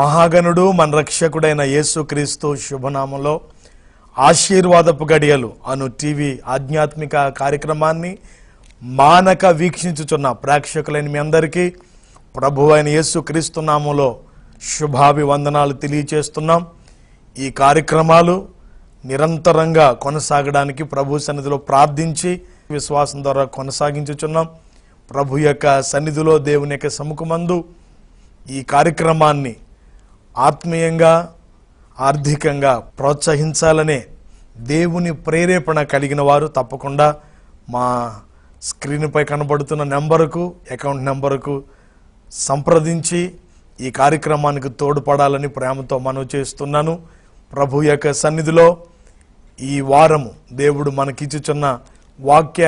మహాగణుడు మన రక్షకుడైన యేసుక్రీస్తు శుభనామంలో ఆశీర్వాదపు గడియలు అను టీవీ ఆధ్యాత్మిక కార్యక్రమాన్ని మానక వీక్షించుచున్న ప్రేక్షకులైన మీ అందరికీ ప్రభు అయిన యేసుక్రీస్తు నామంలో శుభాభివందనాలు తెలియచేస్తున్నాం ఈ కార్యక్రమాలు నిరంతరంగా కొనసాగడానికి ప్రభు సన్నిధిలో ప్రార్థించి విశ్వాసం ద్వారా కొనసాగించుచున్నాం ప్రభు యొక్క సన్నిధిలో దేవుని యొక్క సముఖమందు ఈ కార్యక్రమాన్ని ఆత్మీయంగా ఆర్థికంగా ప్రోత్సహించాలనే దేవుని ప్రేరేపణ కలిగిన వారు తప్పకుండా మా స్క్రీన్పై కనబడుతున్న నెంబరుకు అకౌంట్ నెంబరుకు సంప్రదించి ఈ కార్యక్రమానికి తోడ్పడాలని ప్రేమతో మనవి చేస్తున్నాను ప్రభు యొక్క సన్నిధిలో ఈ వారము దేవుడు మనకిచ్చుచున్న వాక్య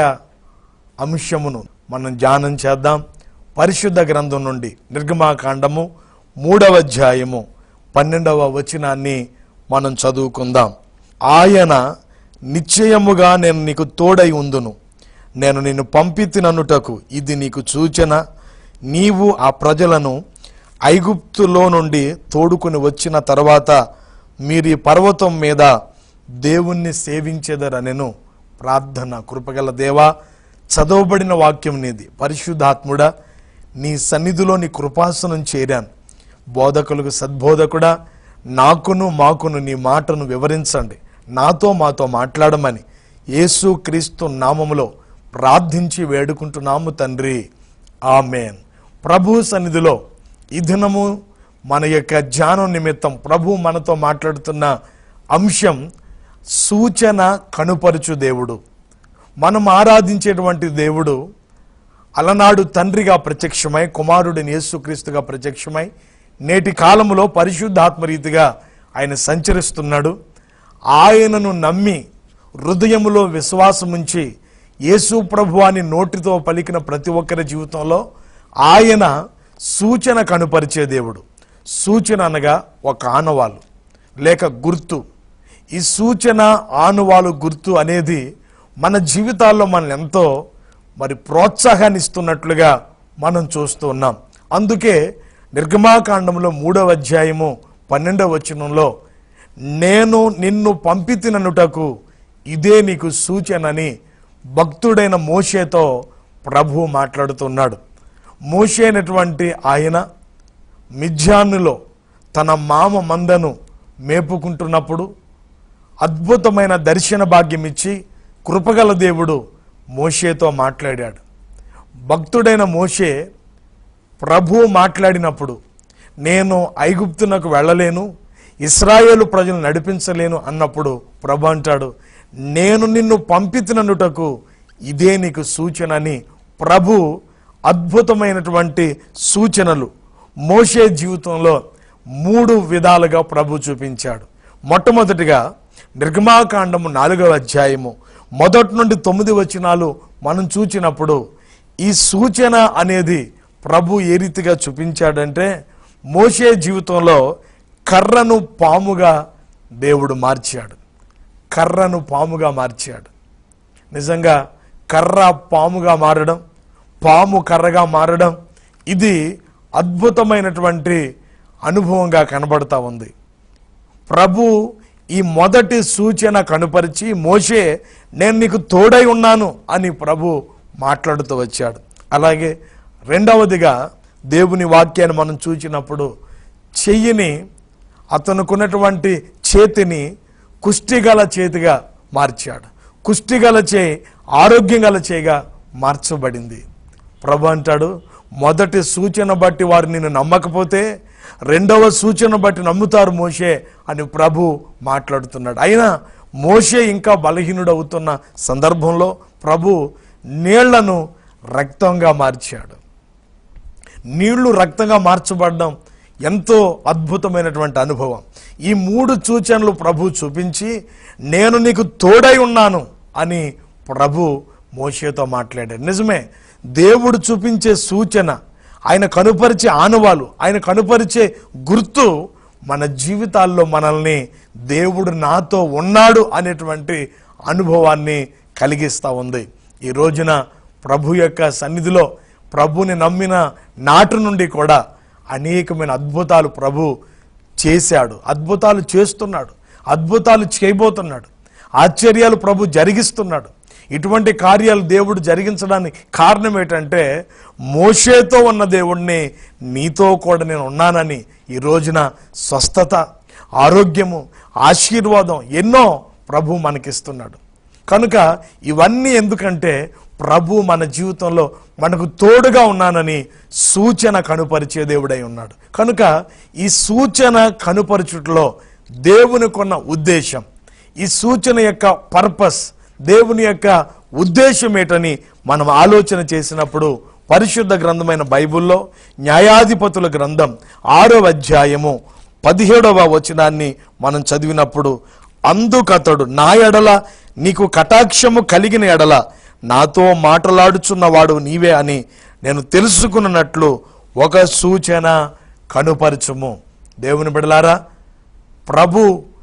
అంశమును మనం ధ్యానం చేద్దాం పరిశుద్ధ గ్రంథం నుండి నిర్గమాకాండము మూడవ అధ్యాయము పన్నెండవ వచనాన్ని మనం చదువుకుందాం ఆయన నిశ్చయముగా నేను నీకు తోడై ఉందును నేను నిన్ను పంపితిననుటకు ఇది నీకు సూచన నీవు ఆ ప్రజలను ఐగుప్తులో నుండి తోడుకుని వచ్చిన తర్వాత మీరు ఈ పర్వతం మీద దేవుణ్ణి సేవించేదరనెను ప్రార్థన కృపగల దేవా చదవబడిన వాక్యం నీది పరిశుద్ధాత్ముడా నీ సన్నిధిలో నీ కృపాసనం చేరాను బోధకులకు సద్బోధకుడా నాకును మాకును నీ మాటను వివరించండి నాతో మాతో మాట్లాడమని యేసు క్రీస్తు నామములో ప్రార్థించి వేడుకుంటున్నాము తండ్రి ఆమెన్ ప్రభు సన్నిధిలో ఈ దినము మన యొక్క ధ్యానం నిమిత్తం ప్రభు మనతో మాట్లాడుతున్న అంశం సూచన కనుపరుచు దేవుడు మనం ఆరాధించేటువంటి దేవుడు అలనాడు తండ్రిగా ప్రత్యక్షమై కుమారుడిని యేసుక్రీస్తుగా ప్రత్యక్షమై నేటి కాలములో పరిశుద్ధాత్మ రీతిగా ఆయన సంచరిస్తున్నాడు ఆయనను నమ్మి హృదయములో విశ్వాసముంచి యేసు ప్రభువాని నోటితో పలికిన ప్రతి ఒక్కరి జీవితంలో ఆయన సూచన కనుపరిచే దేవుడు సూచన అనగా ఒక ఆనవాలు లేక గుర్తు ఈ సూచన ఆనువాలు గుర్తు అనేది మన జీవితాల్లో మనం ఎంతో మరి ప్రోత్సాహాన్ని ఇస్తున్నట్లుగా మనం చూస్తూ ఉన్నాం అందుకే నిర్గమాకాండంలో మూడవ అధ్యాయము పన్నెండవ వచనంలో నేను నిన్ను పంపితిననుటకు ఇదే నీకు సూచనని భక్తుడైన మోషేతో ప్రభు మాట్లాడుతున్నాడు మోషే అయినటువంటి ఆయన మిథ్యానులో తన మామ మందను మేపుకుంటున్నప్పుడు అద్భుతమైన దర్శన భాగ్యం ఇచ్చి కృపగల దేవుడు మోషేతో మాట్లాడాడు భక్తుడైన మోషే ప్రభు మాట్లాడినప్పుడు నేను ఐగుప్తునకు వెళ్ళలేను ఇస్రాయేలు ప్రజలు నడిపించలేను అన్నప్పుడు ప్రభు అంటాడు నేను నిన్ను పంపితుననుటకు ఇదే నీకు సూచన అని ప్రభు అద్భుతమైనటువంటి సూచనలు మోషే జీవితంలో మూడు విధాలుగా ప్రభు చూపించాడు మొట్టమొదటిగా నిర్గమాకాండము నాలుగవ అధ్యాయము మొదటి నుండి తొమ్మిది వచనాలు మనం చూచినప్పుడు ఈ సూచన అనేది ప్రభు ఏ రీతిగా చూపించాడంటే మోషే జీవితంలో కర్రను పాముగా దేవుడు మార్చాడు కర్రను పాముగా మార్చాడు నిజంగా కర్ర పాముగా మారడం పాము కర్రగా మారడం ఇది అద్భుతమైనటువంటి అనుభవంగా కనబడతా ఉంది ప్రభు ఈ మొదటి సూచన కనుపరిచి మోషే నేను నీకు తోడై ఉన్నాను అని ప్రభు మాట్లాడుతూ వచ్చాడు అలాగే రెండవదిగా దేవుని వాక్యాన్ని మనం చూచినప్పుడు చెయ్యిని అతనుకున్నటువంటి చేతిని కుష్టిగల చేతిగా మార్చాడు కుష్టిగల చే ఆరోగ్యం గల చేయిగా మార్చబడింది ప్రభు అంటాడు మొదటి సూచన బట్టి వారు నిన్ను నమ్మకపోతే రెండవ సూచన బట్టి నమ్ముతారు మోషే అని ప్రభు మాట్లాడుతున్నాడు అయినా మోషే ఇంకా బలహీనుడు అవుతున్న సందర్భంలో ప్రభు నీళ్లను రక్తంగా మార్చాడు నీళ్లు రక్తంగా మార్చబడడం ఎంతో అద్భుతమైనటువంటి అనుభవం ఈ మూడు సూచనలు ప్రభు చూపించి నేను నీకు తోడై ఉన్నాను అని ప్రభు మోషేతో మాట్లాడాడు నిజమే దేవుడు చూపించే సూచన ఆయన కనుపరిచే ఆనవాలు ఆయన కనుపరిచే గుర్తు మన జీవితాల్లో మనల్ని దేవుడు నాతో ఉన్నాడు అనేటువంటి అనుభవాన్ని కలిగిస్తూ ఉంది ఈ రోజున ప్రభు యొక్క సన్నిధిలో ప్రభుని నమ్మిన నాటి నుండి కూడా అనేకమైన అద్భుతాలు ప్రభు చేశాడు అద్భుతాలు చేస్తున్నాడు అద్భుతాలు చేయబోతున్నాడు ఆశ్చర్యాలు ప్రభు జరిగిస్తున్నాడు ఇటువంటి కార్యాలు దేవుడు జరిగించడానికి కారణం ఏంటంటే మోషేతో ఉన్న దేవుణ్ణి నీతో కూడా నేను ఉన్నానని ఈ రోజున స్వస్థత ఆరోగ్యము ఆశీర్వాదం ఎన్నో ప్రభు మనకిస్తున్నాడు కనుక ఇవన్నీ ఎందుకంటే ప్రభు మన జీవితంలో మనకు తోడుగా ఉన్నానని సూచన కనుపరిచే దేవుడై ఉన్నాడు కనుక ఈ సూచన కనుపరచుటలో దేవుని కొన్న ఉద్దేశం ఈ సూచన యొక్క పర్పస్ దేవుని యొక్క ఉద్దేశం ఏటని మనం ఆలోచన చేసినప్పుడు పరిశుద్ధ గ్రంథమైన బైబిల్లో న్యాయాధిపతుల గ్రంథం ఆరో అధ్యాయము పదిహేడవ వచనాన్ని మనం చదివినప్పుడు అందుకతడు నా ఎడల నీకు కటాక్షము కలిగిన ఎడల నాతో మాటలాడుచున్నవాడు నీవే అని నేను తెలుసుకున్నట్లు ఒక సూచన కనుపరచుము దేవుని బిడలారా ప్రభు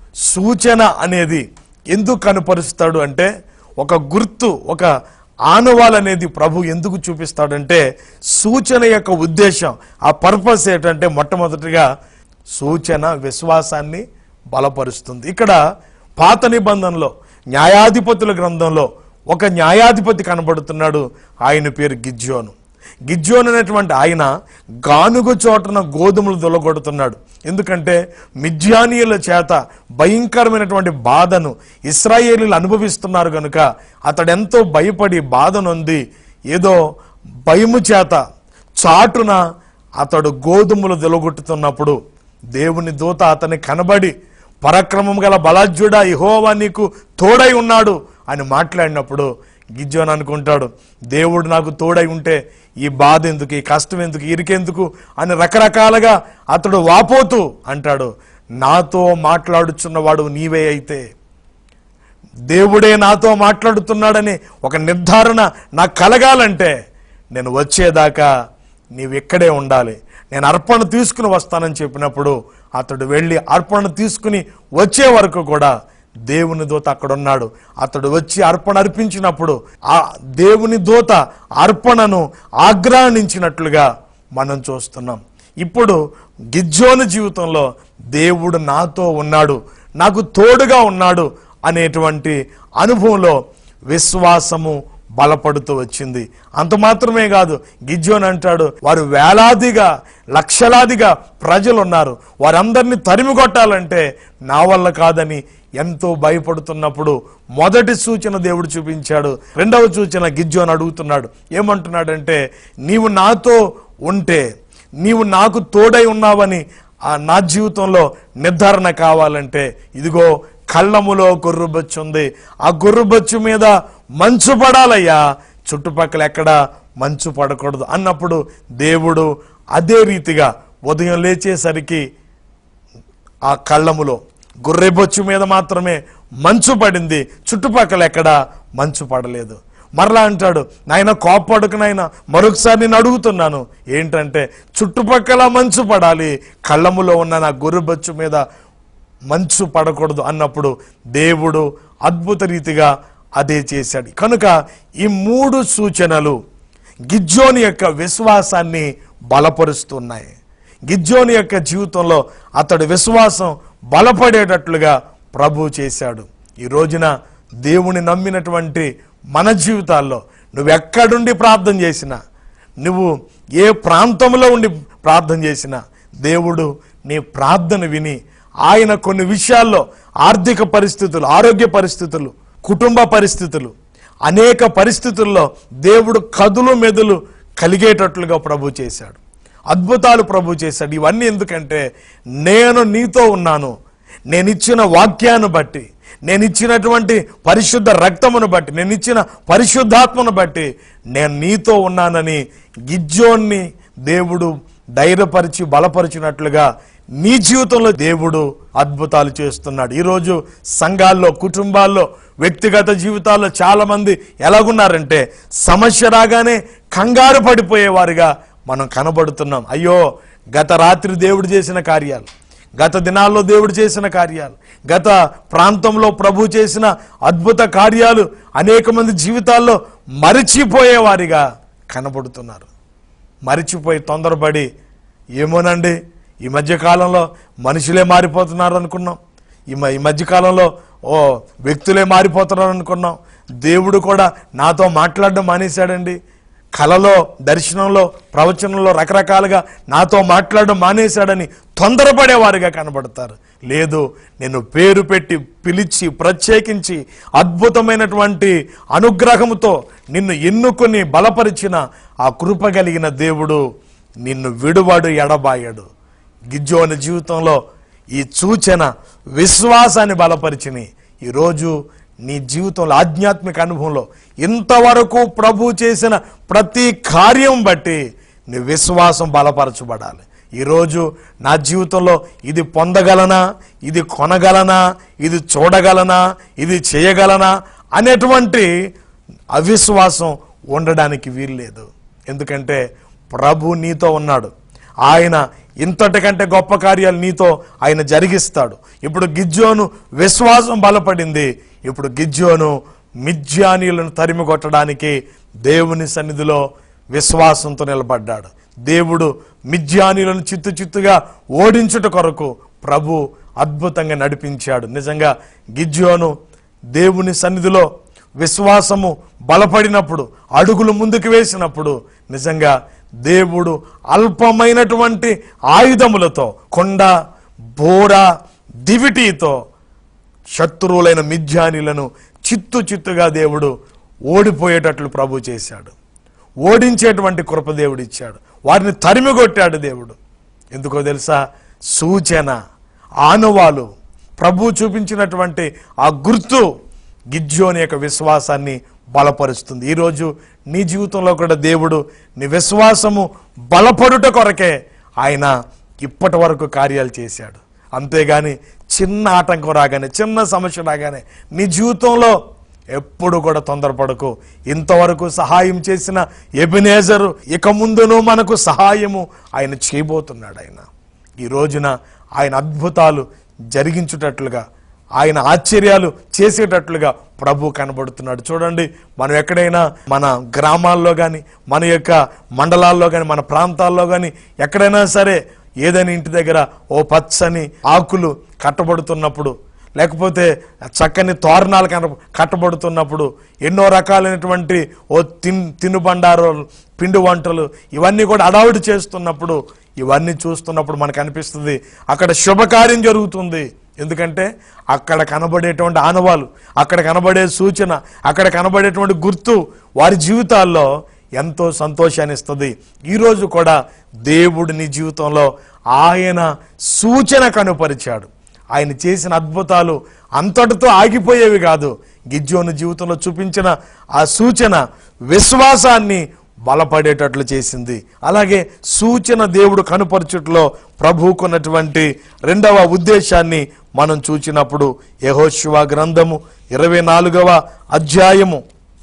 సూచన అనేది ఎందుకు కనుపరుస్తాడు అంటే ఒక గుర్తు ఒక ఆనవాల్ అనేది ప్రభు ఎందుకు చూపిస్తాడంటే సూచన యొక్క ఉద్దేశం ఆ పర్పస్ ఏంటంటే మొట్టమొదటిగా సూచన విశ్వాసాన్ని బలపరుస్తుంది ఇక్కడ పాత నిబంధనలో న్యాయాధిపతుల గ్రంథంలో ఒక న్యాయాధిపతి కనబడుతున్నాడు ఆయన పేరు గిజ్జోను గిజ్జోన్ అనేటువంటి ఆయన గానుగు చోటన గోధుమలు దొలగొడుతున్నాడు ఎందుకంటే మిథ్యానీయుల చేత భయంకరమైనటువంటి బాధను ఇస్రాయేలీలు అనుభవిస్తున్నారు కనుక అతడెంతో భయపడి బాధ నొంది ఏదో భయము చేత చాటున అతడు గోధుమలు దొలగొట్టుతున్నప్పుడు దేవుని దూత అతని కనబడి పరాక్రమం గల బలాజ్యుడా ఇహోవా నీకు తోడై ఉన్నాడు అని మాట్లాడినప్పుడు గిజ్జోన్ అనుకుంటాడు దేవుడు నాకు తోడై ఉంటే ఈ బాధ ఎందుకు ఈ కష్టం ఎందుకు ఇరికెందుకు అని రకరకాలుగా అతడు వాపోతూ అంటాడు నాతో మాట్లాడుచున్నవాడు నీవే అయితే దేవుడే నాతో మాట్లాడుతున్నాడని ఒక నిర్ధారణ నాకు కలగాలంటే నేను వచ్చేదాకా నీవు ఇక్కడే ఉండాలి నేను అర్పణ తీసుకుని వస్తానని చెప్పినప్పుడు అతడు వెళ్ళి అర్పణ తీసుకుని వచ్చే వరకు కూడా దేవుని దూత అక్కడ ఉన్నాడు అతడు వచ్చి అర్పణ అర్పించినప్పుడు ఆ దేవుని దూత అర్పణను ఆగ్రహించినట్లుగా మనం చూస్తున్నాం ఇప్పుడు గిజ్జోని జీవితంలో దేవుడు నాతో ఉన్నాడు నాకు తోడుగా ఉన్నాడు అనేటువంటి అనుభవంలో విశ్వాసము బలపడుతూ వచ్చింది అంత మాత్రమే కాదు గిజ్జోన్ అంటాడు వారు వేలాదిగా లక్షలాదిగా ప్రజలు ఉన్నారు వారందరినీ తరిమి కొట్టాలంటే నా వల్ల కాదని ఎంతో భయపడుతున్నప్పుడు మొదటి సూచన దేవుడు చూపించాడు రెండవ సూచన గిజ్జోన్ అడుగుతున్నాడు ఏమంటున్నాడంటే నీవు నాతో ఉంటే నీవు నాకు తోడై ఉన్నావని ఆ నా జీవితంలో నిర్ధారణ కావాలంటే ఇదిగో కళ్ళములో గొర్రుబొచ్చు ఉంది ఆ గొర్రుబొచ్చు మీద మంచు పడాలయ్యా చుట్టుపక్కల ఎక్కడ మంచు పడకూడదు అన్నప్పుడు దేవుడు అదే రీతిగా ఉదయం లేచేసరికి ఆ కళ్ళములో గొర్రెబొచ్చు మీద మాత్రమే మంచు పడింది చుట్టుపక్కల ఎక్కడ మంచు పడలేదు మరలా అంటాడు నాయన కోప్పడుకు నాయన మరొకసారి నేను అడుగుతున్నాను ఏంటంటే చుట్టుపక్కల మంచు పడాలి కళ్ళములో ఉన్న నా గొర్రెబొచ్చు మీద మంచు పడకూడదు అన్నప్పుడు దేవుడు అద్భుత రీతిగా అదే చేశాడు కనుక ఈ మూడు సూచనలు గిజ్జోని యొక్క విశ్వాసాన్ని బలపరుస్తున్నాయి గిజ్జోని యొక్క జీవితంలో అతడి విశ్వాసం బలపడేటట్లుగా ప్రభు చేశాడు ఈ రోజున దేవుని నమ్మినటువంటి మన జీవితాల్లో నువ్వు ఎక్కడుండి ప్రార్థన చేసినా నువ్వు ఏ ప్రాంతంలో ఉండి ప్రార్థన చేసినా దేవుడు నీ ప్రార్థన విని ఆయన కొన్ని విషయాల్లో ఆర్థిక పరిస్థితులు ఆరోగ్య పరిస్థితులు కుటుంబ పరిస్థితులు అనేక పరిస్థితుల్లో దేవుడు కదులు మెదులు కలిగేటట్లుగా ప్రభు చేశాడు అద్భుతాలు ప్రభు చేశాడు ఇవన్నీ ఎందుకంటే నేను నీతో ఉన్నాను నేను ఇచ్చిన వాక్యాన్ని బట్టి నేను ఇచ్చినటువంటి పరిశుద్ధ రక్తమును బట్టి నేను ఇచ్చిన పరిశుద్ధాత్మను బట్టి నేను నీతో ఉన్నానని గిజ్జోన్ని దేవుడు ధైర్యపరిచి బలపరిచినట్లుగా నీ జీవితంలో దేవుడు అద్భుతాలు చేస్తున్నాడు ఈరోజు సంఘాల్లో కుటుంబాల్లో వ్యక్తిగత జీవితాల్లో చాలా మంది ఎలాగున్నారంటే సమస్య రాగానే కంగారు పడిపోయేవారుగా మనం కనబడుతున్నాం అయ్యో గత రాత్రి దేవుడు చేసిన కార్యాలు గత దినాల్లో దేవుడు చేసిన కార్యాలు గత ప్రాంతంలో ప్రభు చేసిన అద్భుత కార్యాలు అనేక మంది జీవితాల్లో మరిచిపోయేవారిగా కనబడుతున్నారు మరిచిపోయి తొందరపడి ఏమోనండి ఈ మధ్య కాలంలో మనుషులే మారిపోతున్నారు అనుకున్నాం ఈ మ- ఈ మధ్య కాలంలో ఓ వ్యక్తులే మారిపోతున్నారు అనుకున్నాం దేవుడు కూడా నాతో మాట్లాడడం మానేశాడండి కలలో దర్శనంలో ప్రవచనంలో రకరకాలుగా నాతో మాట్లాడడం మానేశాడని తొందరపడేవారుగా కనబడతారు లేదు నేను పేరు పెట్టి పిలిచి ప్రత్యేకించి అద్భుతమైనటువంటి అనుగ్రహముతో నిన్ను ఎన్నుకొని బలపరిచిన ఆ కృప కలిగిన దేవుడు నిన్ను విడువాడు ఎడబాయడు గిజ్జోని జీవితంలో ఈ సూచన విశ్వాసాన్ని బలపరిచిని ఈరోజు నీ జీవితంలో ఆధ్యాత్మిక అనుభవంలో ఇంతవరకు ప్రభు చేసిన ప్రతి కార్యం బట్టి నీ విశ్వాసం బలపరచబడాలి ఈరోజు నా జీవితంలో ఇది పొందగలనా ఇది కొనగలనా ఇది చూడగలనా ఇది చేయగలనా అనేటువంటి అవిశ్వాసం ఉండడానికి వీల్లేదు ఎందుకంటే ప్రభు నీతో ఉన్నాడు ఆయన ఇంతటికంటే గొప్ప కార్యాలు నీతో ఆయన జరిగిస్తాడు ఇప్పుడు గిజ్జోను విశ్వాసం బలపడింది ఇప్పుడు గిజ్జోను మిథ్యానీయులను తరిమి కొట్టడానికి దేవుని సన్నిధిలో విశ్వాసంతో నిలబడ్డాడు దేవుడు మిథ్యానీయులను చిత్తు చిత్తుగా ఓడించుట కొరకు ప్రభు అద్భుతంగా నడిపించాడు నిజంగా గిజ్జోను దేవుని సన్నిధిలో విశ్వాసము బలపడినప్పుడు అడుగులు ముందుకు వేసినప్పుడు నిజంగా దేవుడు అల్పమైనటువంటి ఆయుధములతో కొండ బోర దివిటీతో శత్రువులైన మిథ్యానిలను చిత్తు చిత్తుగా దేవుడు ఓడిపోయేటట్లు ప్రభు చేశాడు ఓడించేటువంటి కృప దేవుడు ఇచ్చాడు వారిని తరిమి కొట్టాడు దేవుడు ఎందుకో తెలుసా సూచన ఆనవాలు ప్రభు చూపించినటువంటి ఆ గుర్తు గిజ్జోని యొక్క విశ్వాసాన్ని బలపరుస్తుంది ఈరోజు నీ జీవితంలో కూడా దేవుడు నీ విశ్వాసము బలపడుట కొరకే ఆయన ఇప్పటి వరకు కార్యాలు చేశాడు అంతేగాని చిన్న ఆటంకం రాగానే చిన్న సమస్య రాగానే నీ జీవితంలో ఎప్పుడు కూడా తొందరపడకు ఇంతవరకు సహాయం చేసిన ఎబినేజరు ఇక ముందును మనకు సహాయము ఆయన చేయబోతున్నాడు ఆయన ఈ రోజున ఆయన అద్భుతాలు జరిగించుటట్లుగా ఆయన ఆశ్చర్యాలు చేసేటట్లుగా ప్రభు కనబడుతున్నాడు చూడండి మనం ఎక్కడైనా మన గ్రామాల్లో కానీ మన యొక్క మండలాల్లో కానీ మన ప్రాంతాల్లో కానీ ఎక్కడైనా సరే ఏదైనా ఇంటి దగ్గర ఓ పచ్చని ఆకులు కట్టబడుతున్నప్పుడు లేకపోతే చక్కని తోరణాలు కన కట్టబడుతున్నప్పుడు ఎన్నో రకాలైనటువంటి ఓ తిన్ తినుబండారాలు పిండి వంటలు ఇవన్నీ కూడా అడావుడి చేస్తున్నప్పుడు ఇవన్నీ చూస్తున్నప్పుడు మనకు అనిపిస్తుంది అక్కడ శుభకార్యం జరుగుతుంది ఎందుకంటే అక్కడ కనబడేటువంటి ఆనవాలు అక్కడ కనబడే సూచన అక్కడ కనబడేటువంటి గుర్తు వారి జీవితాల్లో ఎంతో సంతోషాన్ని ఇస్తుంది ఈరోజు కూడా దేవుడు నీ జీవితంలో ఆయన సూచన కనుపరిచాడు ఆయన చేసిన అద్భుతాలు అంతటితో ఆగిపోయేవి కాదు గిజ్జోను జీవితంలో చూపించిన ఆ సూచన విశ్వాసాన్ని బలపడేటట్లు చేసింది అలాగే సూచన దేవుడు కనుపరచుట్లో ప్రభువుకున్నటువంటి రెండవ ఉద్దేశాన్ని మనం చూచినప్పుడు యెహోషువ గ్రంథము ఇరవై నాలుగవ అధ్యాయము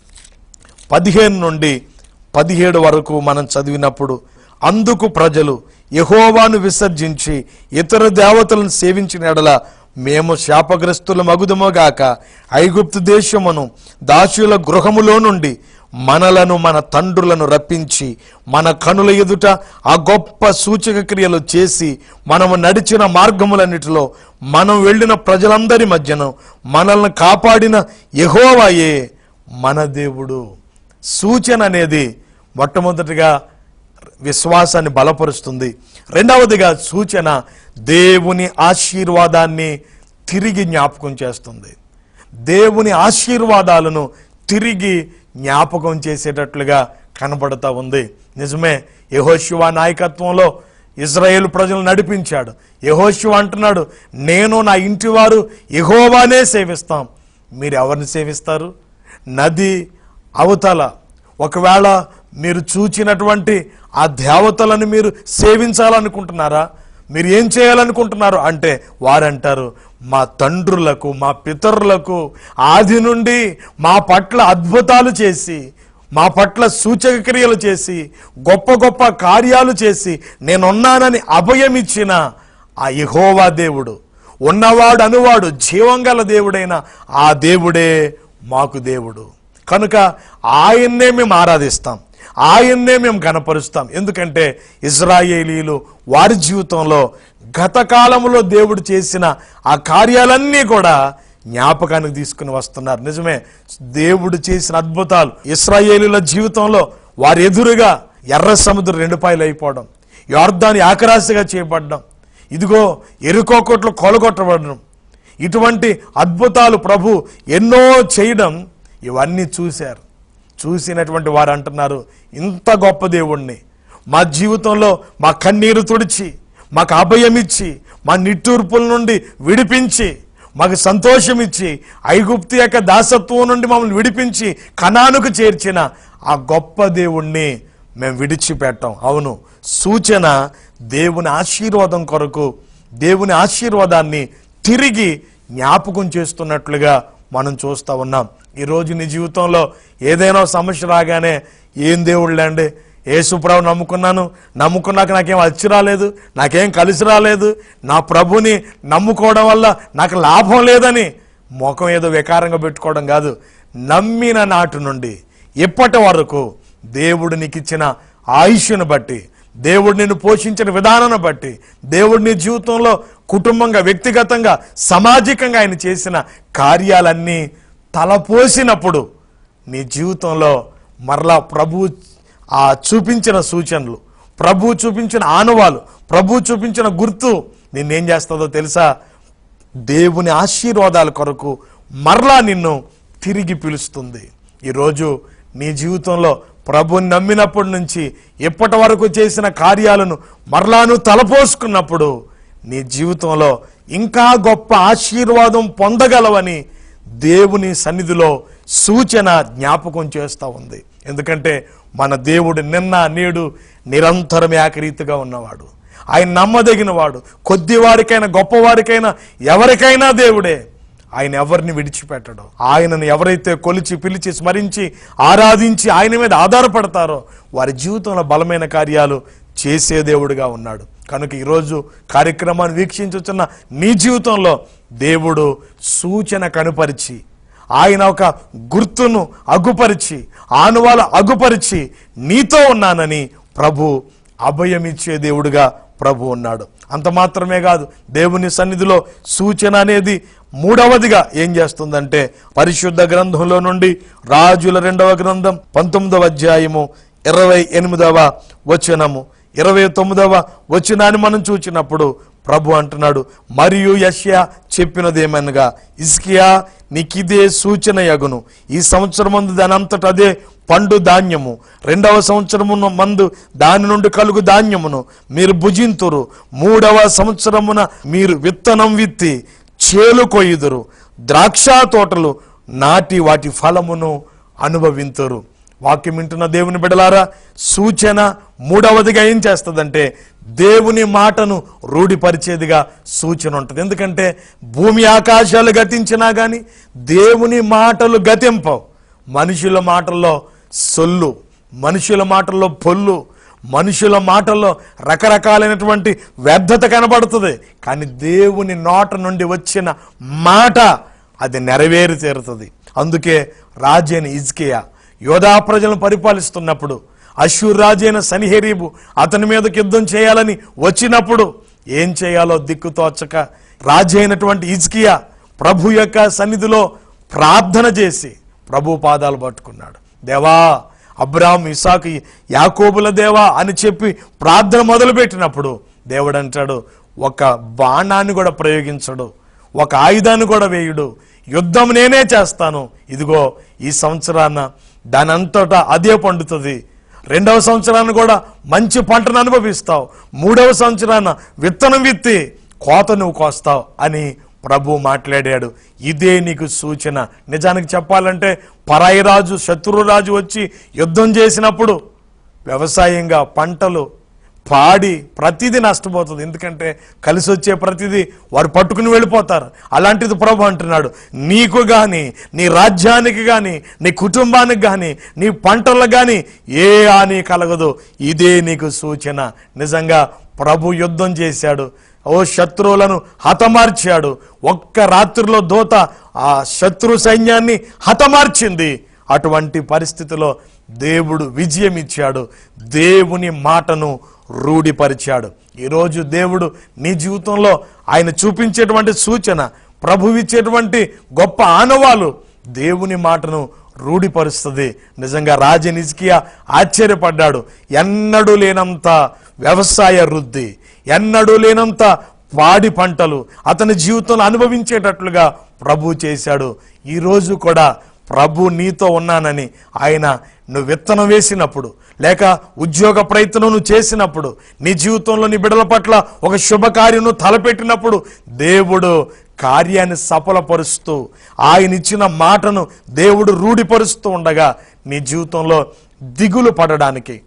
పదిహేను నుండి పదిహేడు వరకు మనం చదివినప్పుడు అందుకు ప్రజలు యహోవాను విసర్జించి ఇతర దేవతలను సేవించిన ఎడల మేము శాపగ్రస్తుల మగుదమోగాక ఐగుప్తు దేశమును దాసుల గృహములో నుండి మనలను మన తండ్రులను రప్పించి మన కనుల ఎదుట ఆ గొప్ప సూచక క్రియలు చేసి మనము నడిచిన మార్గములన్నిటిలో మనం వెళ్ళిన ప్రజలందరి మధ్యను మనల్ని కాపాడిన యెహోవాయే మన దేవుడు సూచన అనేది మొట్టమొదటిగా విశ్వాసాన్ని బలపరుస్తుంది రెండవదిగా సూచన దేవుని ఆశీర్వాదాన్ని తిరిగి జ్ఞాపకం చేస్తుంది దేవుని ఆశీర్వాదాలను తిరిగి జ్ఞాపకం చేసేటట్లుగా కనబడుతూ ఉంది నిజమే యెహోషువ నాయకత్వంలో ఇజ్రాయేల్ ప్రజలు నడిపించాడు యెహోషువ అంటున్నాడు నేను నా ఇంటి వారు యెహోవానే సేవిస్తాం మీరు ఎవరిని సేవిస్తారు నది అవతల ఒకవేళ మీరు చూచినటువంటి ఆ దేవతలను మీరు సేవించాలనుకుంటున్నారా మీరు ఏం చేయాలనుకుంటున్నారు అంటే వారంటారు మా తండ్రులకు మా పితరులకు ఆది నుండి మా పట్ల అద్భుతాలు చేసి మా పట్ల సూచక క్రియలు చేసి గొప్ప గొప్ప కార్యాలు చేసి నేనున్నానని అభయమిచ్చిన ఆ యెహోవా దేవుడు ఉన్నవాడు అనువాడు జీవంగల దేవుడైన ఆ దేవుడే మాకు దేవుడు కనుక ఆయన్నే మేము ఆరాధిస్తాం ఆయన్నే మేము కనపరుస్తాం ఎందుకంటే ఇజ్రాయేలీలు వారి జీవితంలో గత కాలంలో దేవుడు చేసిన ఆ కార్యాలన్నీ కూడా జ్ఞాపకానికి తీసుకుని వస్తున్నారు నిజమే దేవుడు చేసిన అద్భుతాలు ఇస్రాయేలీల జీవితంలో వారి ఎదురుగా ఎర్ర సముద్రం రెండు పాయలు అయిపోవడం యోర్దాని ఆకరాశిగా చేయబడ్డం ఇదిగో ఎరుకోకొట్లు కొలగొట్టబడడం ఇటువంటి అద్భుతాలు ప్రభు ఎన్నో చేయడం ఇవన్నీ చూశారు చూసినటువంటి వారు అంటున్నారు ఇంత గొప్ప దేవుణ్ణి మా జీవితంలో మా కన్నీరు తుడిచి మాకు అభయం ఇచ్చి మా నిట్టూర్పుల నుండి విడిపించి మాకు సంతోషం ఇచ్చి ఐగుప్తు యొక్క దాసత్వం నుండి మమ్మల్ని విడిపించి కణానుకు చేర్చిన ఆ గొప్ప దేవుణ్ణి మేము విడిచిపెట్టాం అవును సూచన దేవుని ఆశీర్వాదం కొరకు దేవుని ఆశీర్వాదాన్ని తిరిగి జ్ఞాపకం చేస్తున్నట్లుగా మనం చూస్తూ ఉన్నాం ఈరోజు నీ జీవితంలో ఏదైనా సమస్య రాగానే ఏం దేవుళ్ళండి యేసుప్రభు నమ్ముకున్నాను నమ్ముకున్నాక నాకేం వచ్చి రాలేదు నాకేం కలిసి రాలేదు నా ప్రభుని నమ్ముకోవడం వల్ల నాకు లాభం లేదని ముఖం ఏదో వికారంగా పెట్టుకోవడం కాదు నమ్మిన నాటి నుండి ఇప్పటి వరకు దేవుడు నీకు ఇచ్చిన ఆయుష్ను బట్టి దేవుడు నిన్ను పోషించిన విధానాన్ని బట్టి దేవుడు నీ జీవితంలో కుటుంబంగా వ్యక్తిగతంగా సామాజికంగా ఆయన చేసిన కార్యాలన్నీ తలపోసినప్పుడు నీ జీవితంలో మరలా ప్రభు ఆ చూపించిన సూచనలు ప్రభు చూపించిన ఆనవాలు ప్రభు చూపించిన గుర్తు నిన్నేం చేస్తుందో తెలుసా దేవుని ఆశీర్వాదాల కొరకు మరలా నిన్ను తిరిగి పిలుస్తుంది ఈరోజు నీ జీవితంలో ప్రభుని నమ్మినప్పటి నుంచి ఇప్పటి వరకు చేసిన కార్యాలను మరలాను తలపోసుకున్నప్పుడు నీ జీవితంలో ఇంకా గొప్ప ఆశీర్వాదం పొందగలవని దేవుని సన్నిధిలో సూచన జ్ఞాపకం చేస్తూ ఉంది ఎందుకంటే మన దేవుడు నిన్న నేడు నిరంతరం ఏకరీతిగా ఉన్నవాడు ఆయన నమ్మదగిన వాడు కొద్దివారికైనా గొప్పవారికైనా ఎవరికైనా దేవుడే ఆయన ఎవరిని విడిచిపెట్టడు ఆయనను ఎవరైతే కొలిచి పిలిచి స్మరించి ఆరాధించి ఆయన మీద ఆధారపడతారో వారి జీవితంలో బలమైన కార్యాలు చేసే దేవుడుగా ఉన్నాడు కనుక ఈరోజు కార్యక్రమాన్ని వీక్షించుతున్న నీ జీవితంలో దేవుడు సూచన కనుపరిచి ఆయన ఒక గుర్తును అగుపరిచి ఆనువాల అగుపరిచి నీతో ఉన్నానని ప్రభు అభయమిచ్చే దేవుడుగా ప్రభు ఉన్నాడు అంత మాత్రమే కాదు దేవుని సన్నిధిలో సూచన అనేది మూడవదిగా ఏం చేస్తుందంటే పరిశుద్ధ గ్రంథంలో నుండి రాజుల రెండవ గ్రంథం పంతొమ్మిదవ అధ్యాయము ఇరవై ఎనిమిదవ వచనము ఇరవై తొమ్మిదవ వచనాన్ని మనం చూచినప్పుడు ప్రభు అంటున్నాడు మరియు యష్యా చెప్పినదేమనగా ఇస్కియా నీకిదే సూచన యగును ఈ సంవత్సరం మందు దాని అంతటా అదే పండు ధాన్యము రెండవ సంవత్సరము మందు దాని నుండి కలుగు ధాన్యమును మీరు భుజింతురు మూడవ సంవత్సరమున మీరు విత్తనం విత్తి చేలు కొయ్యుదురు ద్రాక్ష తోటలు నాటి వాటి ఫలమును అనుభవింతురు వాక్యం వింటున్న దేవుని బిడలారా సూచన మూడవదిగా ఏం చేస్తుందంటే దేవుని మాటను రూఢిపరిచేదిగా సూచన ఉంటుంది ఎందుకంటే భూమి ఆకాశాలు గతించినా కానీ దేవుని మాటలు గతింపవు మనుషుల మాటల్లో సొల్లు మనుషుల మాటల్లో పొల్లు మనుషుల మాటల్లో రకరకాలైనటువంటి వ్యర్థత కనబడుతుంది కానీ దేవుని నోట నుండి వచ్చిన మాట అది నెరవేరి తీరుతుంది అందుకే రాజైన ఇజ్కియా యోధా ప్రజలను పరిపాలిస్తున్నప్పుడు అశ్వర్ రాజైన సనిహెరీబు అతని మీదకి యుద్ధం చేయాలని వచ్చినప్పుడు ఏం చేయాలో దిక్కుతోచక రాజైనటువంటి ఇజ్కియా ప్రభు యొక్క సన్నిధిలో ప్రార్థన చేసి ప్రభు పాదాలు పట్టుకున్నాడు దేవా అబ్రాహం ఇసాకు యాకోబుల దేవా అని చెప్పి ప్రార్థన మొదలుపెట్టినప్పుడు దేవుడు అంటాడు ఒక బాణాన్ని కూడా ప్రయోగించడు ఒక ఆయుధాన్ని కూడా వేయుడు యుద్ధం నేనే చేస్తాను ఇదిగో ఈ సంవత్సరాన దాని అంతటా అదే పండుతుంది రెండవ సంవత్సరాన్ని కూడా మంచి పంటను అనుభవిస్తావు మూడవ సంవత్సరాన విత్తనం విత్తి కోత నువ్వు కోస్తావు అని ప్రభు మాట్లాడాడు ఇదే నీకు సూచన నిజానికి చెప్పాలంటే పరాయి రాజు శత్రురాజు వచ్చి యుద్ధం చేసినప్పుడు వ్యవసాయంగా పంటలు పాడి ప్రతిదీ నష్టపోతుంది ఎందుకంటే కలిసి వచ్చే ప్రతిదీ వారు పట్టుకుని వెళ్ళిపోతారు అలాంటిది ప్రభు అంటున్నాడు నీకు కానీ నీ రాజ్యానికి కానీ నీ కుటుంబానికి కానీ నీ పంటలకు కానీ ఏ హాని కలగదు ఇదే నీకు సూచన నిజంగా ప్రభు యుద్ధం చేశాడు ఓ శత్రువులను హతమార్చాడు ఒక్క రాత్రిలో దోత ఆ శత్రు సైన్యాన్ని హతమార్చింది అటువంటి పరిస్థితిలో దేవుడు విజయం ఇచ్చాడు దేవుని మాటను రూఢిపరిచాడు ఈరోజు దేవుడు నీ జీవితంలో ఆయన చూపించేటువంటి సూచన ప్రభు ఇచ్చేటువంటి గొప్ప ఆనవాలు దేవుని మాటను రూఢిపరుస్తుంది నిజంగా రాజనిజ్కియా ఆశ్చర్యపడ్డాడు ఎన్నడూ లేనంత వ్యవసాయ వృద్ధి ఎన్నడూ లేనంత పాడి పంటలు అతని జీవితంలో అనుభవించేటట్లుగా ప్రభు చేశాడు ఈరోజు కూడా ప్రభు నీతో ఉన్నానని ఆయన నువ్వు విత్తనం వేసినప్పుడు లేక ఉద్యోగ ప్రయత్నం నువ్వు చేసినప్పుడు నీ జీవితంలో నీ బిడల పట్ల ఒక శుభకార్యం నువ్వు తలపెట్టినప్పుడు దేవుడు కార్యాన్ని సఫలపరుస్తూ ఆయన ఇచ్చిన మాటను దేవుడు రూఢిపరుస్తూ ఉండగా నీ జీవితంలో దిగులు పడడానికి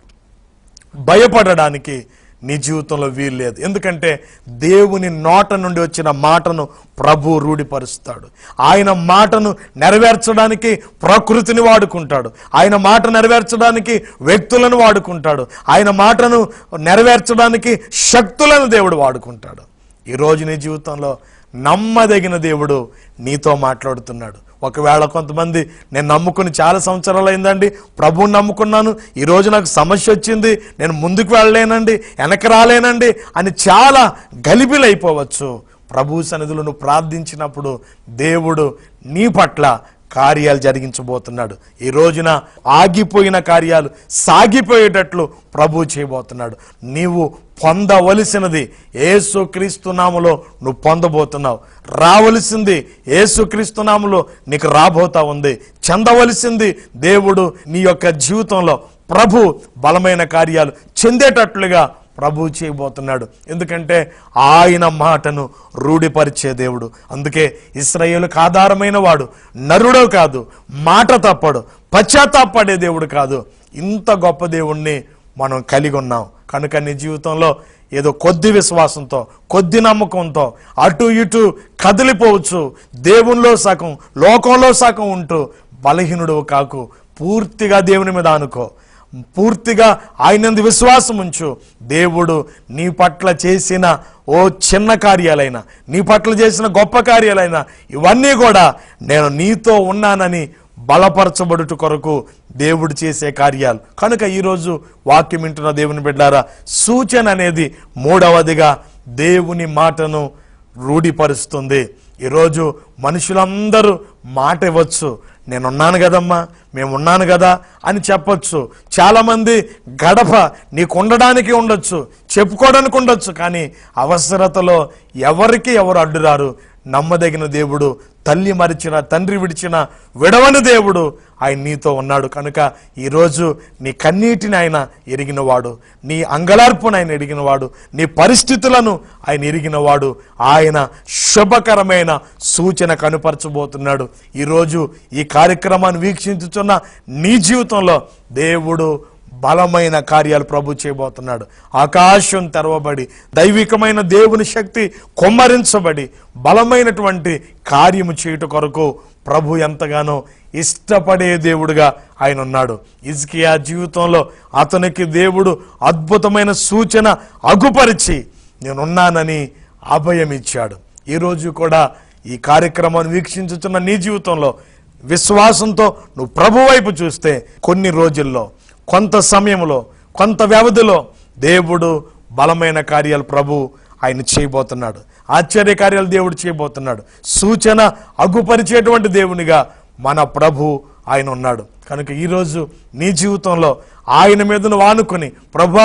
భయపడడానికి నీ జీవితంలో వీలు లేదు ఎందుకంటే దేవుని నోట నుండి వచ్చిన మాటను ప్రభు రూఢిపరుస్తాడు ఆయన మాటను నెరవేర్చడానికి ప్రకృతిని వాడుకుంటాడు ఆయన మాట నెరవేర్చడానికి వ్యక్తులను వాడుకుంటాడు ఆయన మాటను నెరవేర్చడానికి శక్తులను దేవుడు వాడుకుంటాడు ఈరోజు నీ జీవితంలో నమ్మదగిన దేవుడు నీతో మాట్లాడుతున్నాడు ఒకవేళ కొంతమంది నేను నమ్ముకుని చాలా సంవత్సరాలు అయిందండి ప్రభువుని నమ్ముకున్నాను ఈరోజు నాకు సమస్య వచ్చింది నేను ముందుకు వెళ్ళలేనండి వెనక రాలేనండి అని చాలా గలిబిలైపోవచ్చు ప్రభు సన్నిధిలో నువ్వు ప్రార్థించినప్పుడు దేవుడు నీ పట్ల కార్యాలు జరిగించబోతున్నాడు ఈ రోజున ఆగిపోయిన కార్యాలు సాగిపోయేటట్లు ప్రభు చేయబోతున్నాడు నీవు పొందవలసినది ఏసుక్రీస్తు నామలో నువ్వు పొందబోతున్నావు రావలసింది ఏసుక్రీస్తు నామలో నీకు రాబోతా ఉంది చెందవలసింది దేవుడు నీ యొక్క జీవితంలో ప్రభు బలమైన కార్యాలు చెందేటట్లుగా ప్రభు చేయబోతున్నాడు ఎందుకంటే ఆయన మాటను రూఢిపరిచే దేవుడు అందుకే ఇస్రాయేలుకు ఆధారమైన వాడు నరుడో కాదు మాట తప్పడు పశ్చాత్తాపడే దేవుడు కాదు ఇంత గొప్ప దేవుణ్ణి మనం కలిగి ఉన్నాం కనుక నీ జీవితంలో ఏదో కొద్ది విశ్వాసంతో కొద్ది నమ్మకంతో అటు ఇటు కదిలిపోవచ్చు దేవునిలో సగం లోకంలో సగం ఉంటూ బలహీనుడు కాకు పూర్తిగా దేవుని మీద అనుకో పూర్తిగా ఆయనందు విశ్వాసం ఉంచు దేవుడు నీ పట్ల చేసిన ఓ చిన్న కార్యాలైన నీ పట్ల చేసిన గొప్ప కార్యాలైన ఇవన్నీ కూడా నేను నీతో ఉన్నానని బలపరచబడుట కొరకు దేవుడు చేసే కార్యాలు కనుక ఈరోజు వాక్యం వింటున్న దేవుని బిడ్డారా సూచన అనేది మూడవదిగా దేవుని మాటను రూఢిపరుస్తుంది ఈరోజు మనుషులందరూ మాట ఇవ్వచ్చు నేనున్నాను కదమ్మా మేమున్నాను కదా అని చెప్పొచ్చు చాలామంది గడప నీకు ఉండడానికి ఉండొచ్చు చెప్పుకోవడానికి ఉండొచ్చు కానీ అవసరతలో ఎవరికి ఎవరు అడ్డురారు నమ్మదగిన దేవుడు తల్లి మరిచిన తండ్రి విడిచిన విడవని దేవుడు ఆయన నీతో ఉన్నాడు కనుక ఈరోజు నీ కన్నీటిని ఆయన ఎరిగినవాడు నీ అంగలార్పును ఆయన ఎరిగినవాడు నీ పరిస్థితులను ఆయన ఎరిగినవాడు ఆయన శుభకరమైన సూచన కనుపరచబోతున్నాడు ఈరోజు ఈ కార్యక్రమాన్ని వీక్షించుతున్న నీ జీవితంలో దేవుడు బలమైన కార్యాలు ప్రభు చేయబోతున్నాడు ఆకాశం తెరవబడి దైవికమైన దేవుని శక్తి కొమ్మరించబడి బలమైనటువంటి కార్యము చేయుట కొరకు ప్రభు ఎంతగానో ఇష్టపడే దేవుడుగా ఆయన ఉన్నాడు ఇజ్కియా జీవితంలో అతనికి దేవుడు అద్భుతమైన సూచన అగుపరిచి నేనున్నానని అభయం ఇచ్చాడు ఈరోజు కూడా ఈ కార్యక్రమాన్ని వీక్షించుతున్న నీ జీవితంలో విశ్వాసంతో నువ్వు ప్రభు వైపు చూస్తే కొన్ని రోజుల్లో కొంత సమయంలో కొంత వ్యవధిలో దేవుడు బలమైన కార్యాలు ప్రభు ఆయన చేయబోతున్నాడు ఆశ్చర్య కార్యాలు దేవుడు చేయబోతున్నాడు సూచన అగుపరిచేటువంటి దేవునిగా మన ప్రభు ఆయన ఉన్నాడు కనుక ఈరోజు నీ జీవితంలో ఆయన మీద నువ్వు ఆనుకొని ప్రభా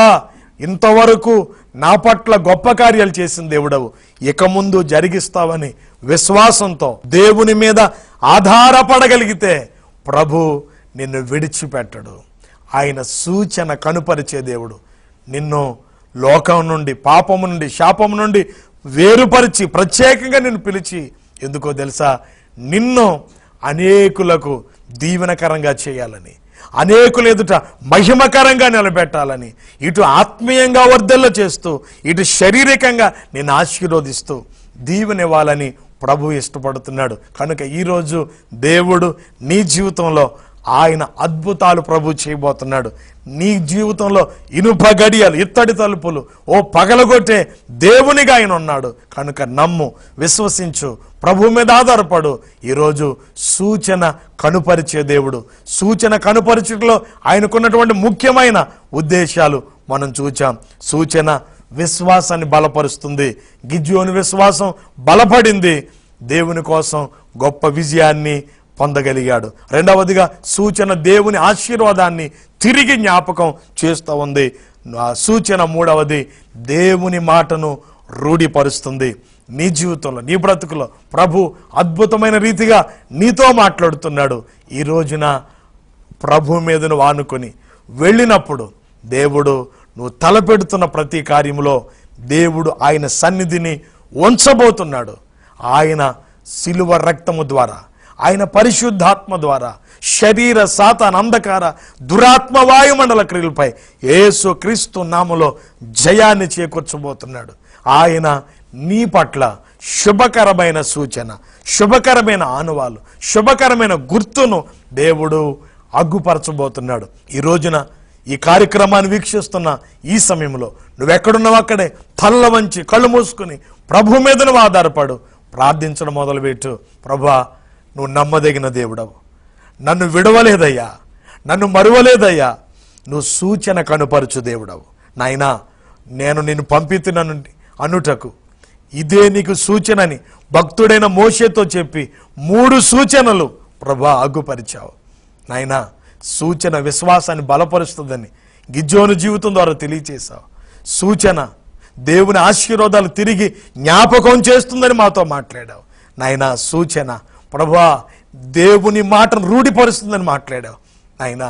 ఇంతవరకు నా పట్ల గొప్ప కార్యాలు చేసిన దేవుడవు ఇక ముందు జరిగిస్తావని విశ్వాసంతో దేవుని మీద ఆధారపడగలిగితే ప్రభు నిన్ను విడిచిపెట్టడు ఆయన సూచన కనుపరిచే దేవుడు నిన్ను లోకం నుండి పాపము నుండి శాపము నుండి వేరుపరిచి ప్రత్యేకంగా నిన్ను పిలిచి ఎందుకో తెలుసా నిన్ను అనేకులకు దీవెనకరంగా చేయాలని అనేకులు ఎదుట మహిమకరంగా నిలబెట్టాలని ఇటు ఆత్మీయంగా వర్ధల్ల చేస్తూ ఇటు శారీరకంగా నేను ఆశీర్వదిస్తూ దీవెనివ్వాలని ప్రభు ఇష్టపడుతున్నాడు కనుక ఈరోజు దేవుడు నీ జీవితంలో ఆయన అద్భుతాలు ప్రభు చేయబోతున్నాడు నీ జీవితంలో ఇనుప గడియలు ఇత్తడి తలుపులు ఓ పగలగొట్టే దేవునిగా ఆయన ఉన్నాడు కనుక నమ్ము విశ్వసించు ప్రభు మీద ఆధారపడు ఈరోజు సూచన కనుపరిచే దేవుడు సూచన కనుపరచుటలో ఆయనకున్నటువంటి ముఖ్యమైన ఉద్దేశాలు మనం చూచాం సూచన విశ్వాసాన్ని బలపరుస్తుంది గిజ్యోని విశ్వాసం బలపడింది దేవుని కోసం గొప్ప విజయాన్ని పొందగలిగాడు రెండవదిగా సూచన దేవుని ఆశీర్వాదాన్ని తిరిగి జ్ఞాపకం చేస్తూ ఉంది ఆ సూచన మూడవది దేవుని మాటను రూఢిపరుస్తుంది నీ జీవితంలో నీ బ్రతుకులో ప్రభు అద్భుతమైన రీతిగా నీతో మాట్లాడుతున్నాడు ఈ రోజున ప్రభు మీద నువ్వు ఆనుకొని వెళ్ళినప్పుడు దేవుడు నువ్వు తలపెడుతున్న ప్రతి కార్యములో దేవుడు ఆయన సన్నిధిని ఉంచబోతున్నాడు ఆయన శిలువ రక్తము ద్వారా ఆయన పరిశుద్ధాత్మ ద్వారా శరీర సాతాన్ అంధకార దురాత్మ వాయుమండల క్రియలపై యేసు క్రీస్తు నామలో జయాన్ని చేకూర్చబోతున్నాడు ఆయన నీ పట్ల శుభకరమైన సూచన శుభకరమైన ఆనువాలు శుభకరమైన గుర్తును దేవుడు అగ్గుపరచబోతున్నాడు ఈ రోజున ఈ కార్యక్రమాన్ని వీక్షిస్తున్న ఈ సమయంలో నువ్వెక్కడున్నావు అక్కడే తల్ల వంచి కళ్ళు మూసుకుని ప్రభు మీద నువ్వు ఆధారపడు ప్రార్థించడం మొదలుపెట్టు ప్రభా నువ్వు నమ్మదగిన దేవుడవు నన్ను విడవలేదయ్యా నన్ను మరువలేదయ్యా నువ్వు సూచన కనుపరచు దేవుడవు నాయనా నేను నిన్ను పంపితున్నాను అనుటకు ఇదే నీకు సూచనని భక్తుడైన మోషేతో చెప్పి మూడు సూచనలు ప్రభా అగ్గుపరిచావు నాయనా సూచన విశ్వాసాన్ని బలపరుస్తుందని గిజ్జోను జీవితం ద్వారా తెలియచేశావు సూచన దేవుని ఆశీర్వాదాలు తిరిగి జ్ఞాపకం చేస్తుందని మాతో మాట్లాడావు నాయనా సూచన ప్రభా దేవుని మాటను రూఢిపరుస్తుందని మాట్లాడావు నాయనా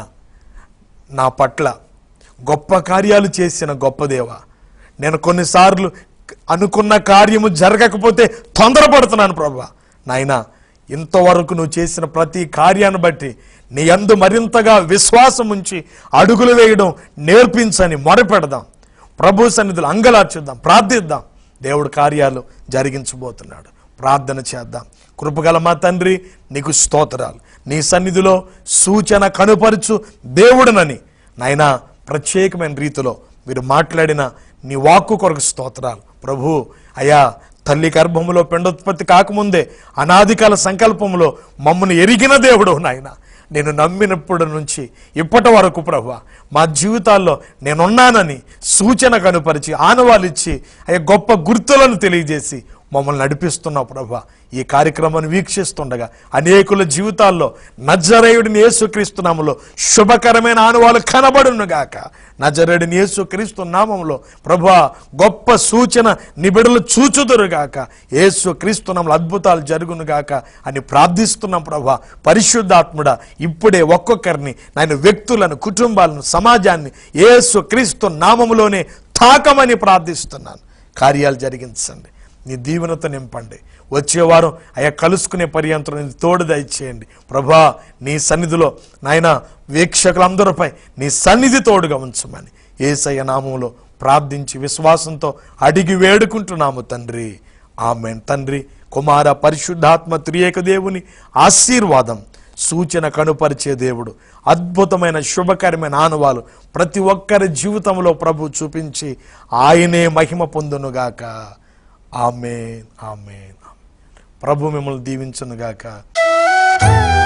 నా పట్ల గొప్ప కార్యాలు చేసిన గొప్ప దేవ నేను కొన్నిసార్లు అనుకున్న కార్యము జరగకపోతే తొందరపడుతున్నాను ప్రభా నాయనా ఇంతవరకు నువ్వు చేసిన ప్రతి కార్యాన్ని బట్టి నీ అందు మరింతగా విశ్వాసం ఉంచి అడుగులు వేయడం నేర్పించని మొరపెడదాం ప్రభు సన్నిధులు అంగలార్చుద్దాం ప్రార్థిద్దాం దేవుడు కార్యాలు జరిగించబోతున్నాడు ప్రార్థన చేద్దాం కృపగల మా తండ్రి నీకు స్తోత్రాలు నీ సన్నిధిలో సూచన కనుపరుచు దేవుడునని నాయనా ప్రత్యేకమైన రీతిలో మీరు మాట్లాడిన నీ వాక్కు కొరకు స్తోత్రాలు ప్రభు అయా తల్లి గర్భములో పిండోత్పత్తి కాకముందే అనాదికాల సంకల్పములో మమ్మల్ని ఎరిగిన దేవుడు నాయన నేను నమ్మినప్పటి నుంచి ఇప్పటి వరకు ప్రభు మా జీవితాల్లో నేనున్నానని సూచన కనుపరిచి ఆనవాలిచ్చి అయ్యా గొప్ప గుర్తులను తెలియజేసి మమ్మల్ని నడిపిస్తున్నావు ప్రభా ఈ కార్యక్రమాన్ని వీక్షిస్తుండగా అనేకుల జీవితాల్లో నజరేయుడిని యేసుక్రీస్తు నామంలో శుభకరమైన ఆనువాలు కనబడును గాక నజరేయుడిని యేసుక్రీస్తు నామంలో ప్రభా గొప్ప సూచన నిబిడలు చూచుదురు గాక యేసు క్రీస్తు నామంలో అద్భుతాలు జరుగును గాక అని ప్రార్థిస్తున్నాం ప్రభా పరిశుద్ధాత్ముడా ఇప్పుడే ఒక్కొక్కరిని నాయన వ్యక్తులను కుటుంబాలను సమాజాన్ని యేసు క్రీస్తు నామములోనే తాకమని ప్రార్థిస్తున్నాను కార్యాలు జరిగించండి నీ దీవెనతో నింపండి వచ్చేవారం అయ్యా కలుసుకునే పర్యంతరం నీ తోడు దయచేయండి ప్రభా నీ సన్నిధిలో నాయన వీక్షకులందరిపై నీ సన్నిధి తోడుగా ఉంచమని ఏసయ్య నామంలో ప్రార్థించి విశ్వాసంతో అడిగి వేడుకుంటున్నాము తండ్రి ఆమెన్ తండ్రి కుమార పరిశుద్ధాత్మ త్రియేక దేవుని ఆశీర్వాదం సూచన కనుపరిచే దేవుడు అద్భుతమైన శుభకరమైన ఆనవాలు ప్రతి ఒక్కరి జీవితంలో ప్రభు చూపించి ఆయనే మహిమ పొందునుగాక ఆమెన్ ఆమెన్ ప్రభు మిమ్మల్ని దీవించునుగాక